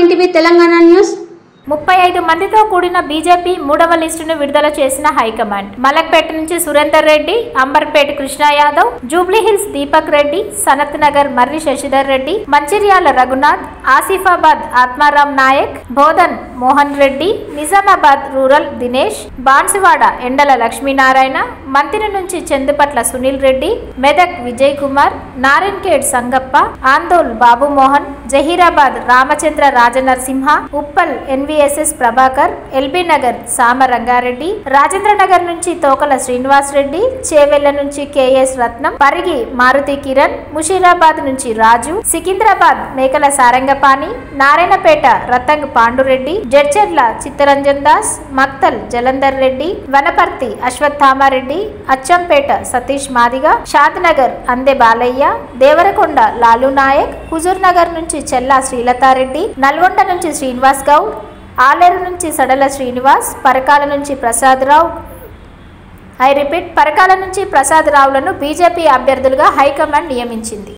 nine TV Telangana news ముప్పై ఐదు మందితో కూడిన బీజేపీ మూడవ లిస్టును విడుదల చేసిన హైకమాండ్ మలక్పేట నుంచి సురేందర్ రెడ్డి అంబర్పేట కృష్ణ యాదవ్ జూబ్లీహిల్స్ దీపక్ రెడ్డి సనత్ నగర్ మర్రి శశిధర్ రెడ్డి మంచిర్యాల రఘునాథ్ ఆసిఫాబాద్ ఆత్మారాం నాయక్ బోధన్ మోహన్ రెడ్డి నిజామాబాద్ రూరల్ దినేష్ బాన్సువాడ ఎండల లక్ష్మీనారాయణ మంతిని నుంచి చందుపట్ల సునీల్ రెడ్డి మెదక్ విజయ్ కుమార్ నారాయణఖేడ్ సంగప్ప ఆందోల్ బాబు మోహన్ జహీరాబాద్ రామచంద్ర రాజనరసింహ ఉప్పల్ ఎన్విఎస్ఎస్ ప్రభాకర్ ఎల్బీ నగర్ సామ రంగారెడ్డి రాజేంద్ర నగర్ నుంచి తోకల శ్రీనివాస్ రెడ్డి చేవెళ్ల నుంచి కేఎస్ రత్నం పరిగి మారుతి కిరణ్ ముషీరాబాద్ నుంచి రాజు సికింద్రాబాద్ మేకల సారంగపాణి నారాయణపేట రతంగ్ పాండురెడ్డి జడ్చెర్ల చిత్తరంజన్ దాస్ మక్తల్ జలంధర్ రెడ్డి వనపర్తి అశ్వత్థామారెడ్డి అచ్చంపేట సతీష్ మాదిగ షాద్నగర్ అందె బాలయ్య దేవరకొండ లాలు నాయక్ హుజూర్ నగర్ నుంచి చెల్లా శ్రీలతారెడ్డి నల్గొండ నుంచి శ్రీనివాస్ గౌడ్ ఆలేరు నుంచి సడల శ్రీనివాస్ పరకాల నుంచి ప్రసాద్ రావు ఐ రిపీట్ పరకాల నుంచి ప్రసాద్ రావులను బీజేపీ అభ్యర్థులుగా హైకమాండ్ నియమించింది